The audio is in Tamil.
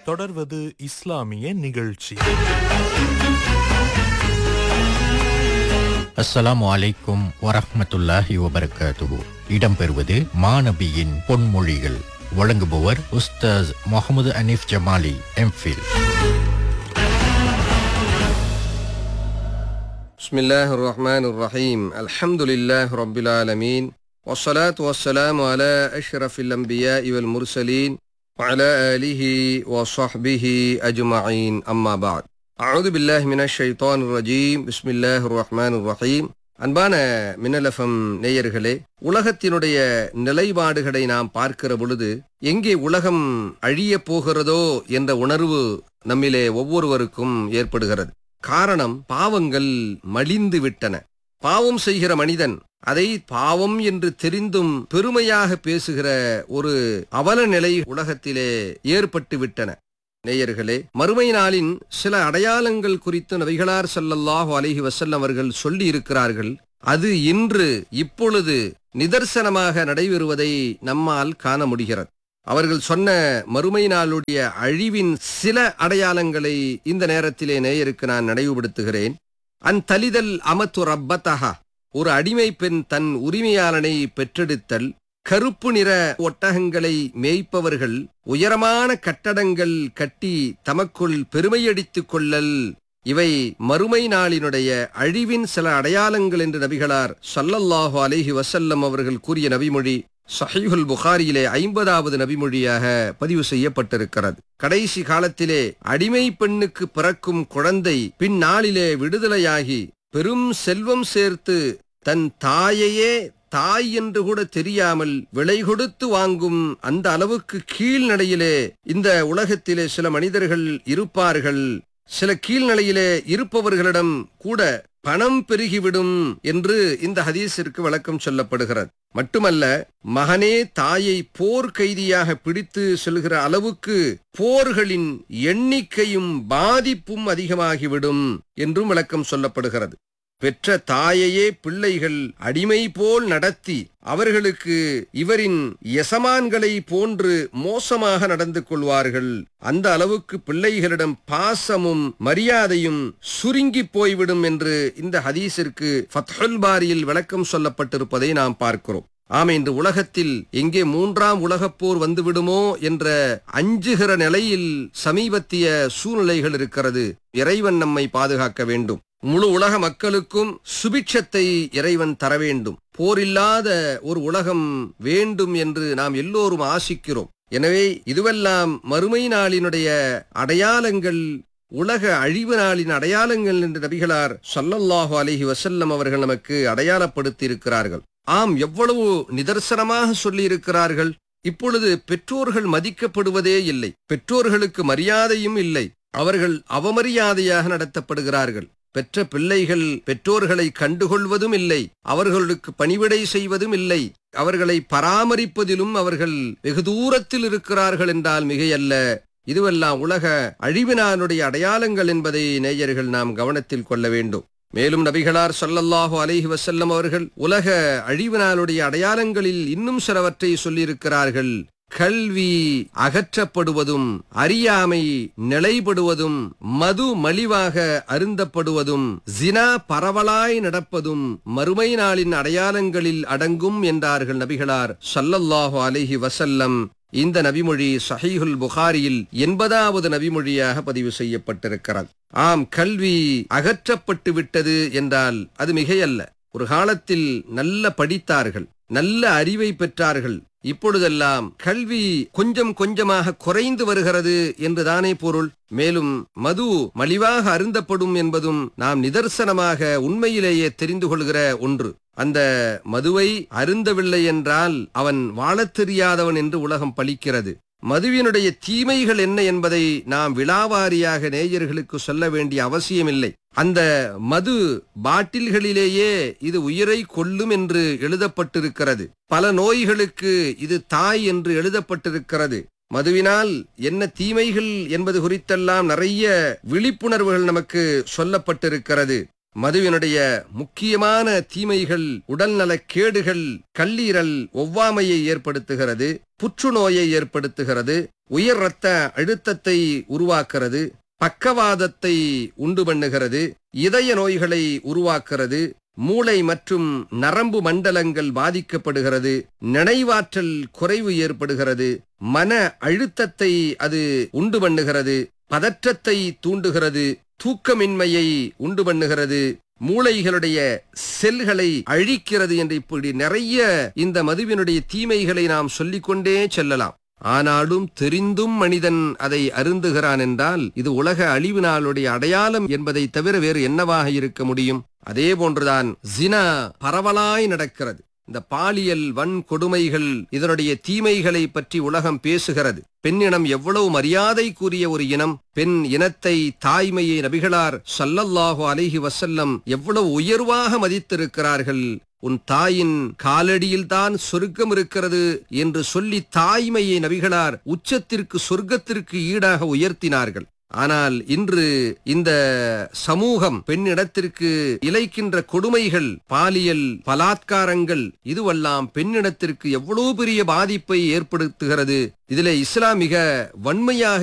தொடர்வது இஸ்லாமிய நிகழ்ச்சி அஸ்ஸலாமு அலைக்கும் வரஹ்மத்துல்லாஹி வபரகாத்துஹு இடம்பெறுவது மாநபியின் பொன்மொழிகள் வழங்குபவர் உஸ்தாஸ் முகமது அனீஃப் ஜமாலி எம்ஃபில் بسم الله الرحمن الرحيم الحمد لله رب العالمين والصلاة والسلام على أشرف الأنبياء والمرسلين وعلى آله وصحبه أجمعين أما بعد أعوذ بالله من الشيطان الرجيم بسم الله الرحمن الرحيم அன்பான மின்னலஃபம் நேயர்களே உலகத்தினுடைய நிலைப்பாடுகளை நாம் பார்க்கிற பொழுது எங்கே உலகம் அழியப் போகிறதோ என்ற உணர்வு நம்மிலே ஒவ்வொருவருக்கும் ஏற்படுகிறது காரணம் பாவங்கள் மலிந்து விட்டன பாவம் செய்கிற மனிதன் அதை பாவம் என்று தெரிந்தும் பெருமையாக பேசுகிற ஒரு அவல நிலை உலகத்திலே ஏற்பட்டு விட்டன நேயர்களே மறுமை நாளின் சில அடையாளங்கள் குறித்து நபிகளார் ஸல்லல்லாஹு அலைஹி வஸல்லம் அவர்கள் சொல்லி இருக்கிறார்கள் அது இன்று இப்பொழுது நிதர்சனமாக நடைபெறுவதை நம்மால் காண முடிகிறது அவர்கள் சொன்ன மறுமை நாளுடைய அழிவின் சில அடையாளங்களை இந்த நேரத்திலே நேயருக்கு நான் நினைவுபடுத்துகிறேன் அன் தலிதல் அமத்து ரப்பத்தஹா ஒரு அடிமை பெண் தன் உரிமையாளனை பெற்றெடுத்தல் கருப்பு நிற ஒட்டகங்களை மேய்ப்பவர்கள் உயரமான கட்டடங்கள் கட்டி தமக்குள் பெருமையடித்துக் கொள்ளல் இவை மறுமை நாளினுடைய அழிவின் சில அடையாளங்கள் என்று நபிகளார் ஸல்லல்லாஹு அலைஹி வஸல்லம் அவர்கள் கூறிய நபிமொழி சஹீஹுல் புகாரியிலே ஐம்பதாவது நபிமொழியாக பதிவு செய்யப்பட்டிருக்கிறது கடைசி காலத்திலே அடிமை பெண்ணுக்கு பிறக்கும் குழந்தை பின்னாளிலே விடுதலையாகி பெரும் செல்வம் சேர்த்து தன் தாயையே தாய் என்று கூட தெரியாமல் விலை கொடுத்து வாங்கும் அந்த அளவுக்கு கீழ்நிலையிலே இந்த உலகத்திலே சில மனிதர்கள் இருப்பார்கள் சில கீழ்நிலையிலே இருப்பவர்களிடம் கூட பணம் பெருகிவிடும் என்று இந்த ஹதீஸிற்கு விளக்கம் சொல்லப்படுகிறது மட்டுமல்ல மகனே தாயை போர் கைதியாக பிடித்து செல்கிற அளவுக்கு போர்களின் எண்ணிக்கையும் பாதிப்பும் அதிகமாகிவிடும் என்றும் விளக்கம் சொல்லப்படுகிறது பெற்ற தாயையே பிள்ளைகள் அடிமை போல் நடத்தி அவர்களுக்கு இவரின் எசமான்களை போன்று மோசமாக நடந்து கொள்வார்கள் அந்த அளவுக்கு பிள்ளைகளிடம் பாசமும் மரியாதையும் சுருங்கி போய்விடும் என்று இந்த ஹதீஸிற்கு ஃபத்ஹுல் பாரியில் விளக்கம் சொல்லப்பட்டிருப்பதை நாம் பார்க்கிறோம் ஆம் இன்று உலகத்தில் எங்கே மூன்றாம் உலகப் போர் வந்துவிடுமோ என்ற அஞ்சுகிற நிலையில் சமீபத்திய சூழ்நிலைகள் இருக்கிறது இறைவன் நம்மை பாதுகாக்க வேண்டும் முழு உலக மக்களுக்கும் சுபிட்சத்தை இறைவன் தர வேண்டும் போரில்லாத ஒரு உலகம் வேண்டும் என்று நாம் எல்லோரும் ஆசிக்கிறோம் எனவே இதுவெல்லாம் மறுமை நாளினுடைய அடையாளங்கள் உலக அழிவு நாளின் அடையாளங்கள் என்று நபிகளார் ஸல்லல்லாஹு அலைஹி வஸல்லம் அவர்கள் நமக்கு அடையாளப்படுத்தி இருக்கிறார்கள் ஆம் எவ்வளவு நிதர்சனமாக சொல்லி இருக்கிறார்கள் இப்பொழுது பெற்றோர்கள் மதிக்கப்படுவதே இல்லை பெற்றோர்களுக்கு மரியாதையும் இல்லை அவர்கள் அவமரியாதையாக நடத்தப்படுகிறார்கள் பெற்ற பிள்ளைகள் பெற்றோர்களை கண்டுகொள்வதும் இல்லை அவர்களுக்கு பணிவிடை செய்வதும் இல்லை அவர்களை பராமரிப்பதிலும் அவர்கள் வெகு தூரத்தில் இருக்கிறார்கள் என்றால் மிகையல்ல இதுவெல்லாம் உலக அழிவினானுடைய அடையாளங்கள் என்பதை நேயர்கள் நாம் கவனத்தில் கொள்ள வேண்டும் மேலும் நபிகளார் ஸல்லல்லாஹு அலைஹி வஸல்லம் அவர்கள் உலக அழிவினாலுடைய அடையாளங்களில் இன்னும் சிலவற்றை சொல்லியிருக்கிறார்கள் கல்வி அகற்றப்படுவதும் அறியாமை நிலைப்படுவதும் மது மலிவாக அருந்தப்படுவதும் ஜினா பரவலாய் நடப்பதும் மறுமை நாளின் அடையாளங்களில் அடங்கும் என்றார்கள் நபிகளார் ஸல்லல்லாஹு அலைஹி வஸல்லம் இந்த நபிமொழி சஹீஹுல் புகாரியில் எண்பதாவது நபிமொழியாக பதிவு செய்யப்பட்டிருக்கிறது ஆம் கல்வி அகற்றப்பட்டு விட்டது என்றால் அது மிகையல்ல ஒரு காலத்தில் நல்ல படித்தார்கள் நல்ல அறிவை பெற்றார்கள் இப்பொழுதெல்லாம் கல்வி கொஞ்சம் கொஞ்சமாக குறைந்து வருகிறது என்றுதானே பொருள் மேலும் மது மலிவாக அருந்தப்படும் என்பதும் நாம் நிதர்சனமாக உண்மையிலேயே தெரிந்து கொள்கிற ஒன்று அந்த மதுவை அருந்தவில்லை என்றால் அவன் வாழத் தெரியாதவன் என்று உலகம் பலிக்கிறது மதுவினுடைய தீமைகள் என்ன என்பதை நாம் விழாவாரியாக நேயர்களுக்கு சொல்ல வேண்டிய அவசியமில்லை அந்த மது பாட்டில்களிலேயே இது உயிரை கொல்லும் என்று எழுதப்பட்டிருக்கிறது பல நோய்களுக்கு இது தாய் என்று எழுதப்பட்டிருக்கிறது மதுவினால் என்ன தீமைகள் என்பது குறித்தெல்லாம் நிறைய விழிப்புணர்வுகள் நமக்கு சொல்லப்பட்டிருக்கிறது மதுவினுடைய முக்கியமான தீமைகள் உடல்நலக் கேடுகள் கல்லீரல் ஒவ்வாமையை ஏற்படுத்துகிறது புற்றுநோயை ஏற்படுத்துகிறது உயர் இரத்த அழுத்தத்தை உருவாக்குறது பக்கவாதத்தை உண்டு பண்ணுகிறது இதய நோய்களை உருவாக்குறது மூளை மற்றும் நரம்பு மண்டலங்கள் பாதிக்கப்படுகிறது நினைவாற்றல் குறைவு ஏற்படுகிறது மன அழுத்தத்தை அது உண்டு பண்ணுகிறது பதற்றத்தை தூண்டுகிறது தூக்கமின்மையை உண்டு பண்ணுகிறது மூளைகளுடைய செல்களை அழிக்கிறது என்று இப்படி நிறைய இந்த மதுவினுடைய தீமைகளை நாம் சொல்லிக்கொண்டே செல்லலாம் ஆனாலும் தெரிந்தும் மனிதன் அதை அருந்துகிறான் என்றால் இது உலக அழிவு நாளுடைய அடையாளம் என்பதை தவிர வேறு என்னவாக இருக்க முடியும் அதே போன்றுதான் ஜினா பரவலாய் நடக்கிறது இந்த பாலியல் வன்கொடுமைகள் இதனுடைய தீமைகளை பற்றி உலகம் பேசுகிறது பெண்ணினம் எவ்வளவு மரியாதைக்குரிய ஒரு இனம் பெண் இனத்தை தாய்மையை நபிகளார் ஸல்லல்லாஹு அலைஹி வஸல்லம் எவ்வளவு உயர்வாக மதித்திருக்கிறார்கள் உன் தாயின் காலடியில்தான் சொர்க்கம் இருக்கிறது என்று சொல்லி தாய்மையை நபிகளார் உச்சத்திற்கு சொர்க்கத்திற்கு ஈடாக உயர்த்தினார்கள் ஆனால் இன்று இந்த சமூகம் பெண்ணிடத்திற்கு இழைக்கின்ற கொடுமைகள் பாலியல் பலாத்காரங்கள் இதுவெல்லாம் பெண்ணிடத்திற்கு எவ்வளவு பெரிய பாதிப்பை ஏற்படுத்துகிறது இதிலே இஸ்லாம் மிக வன்மையாக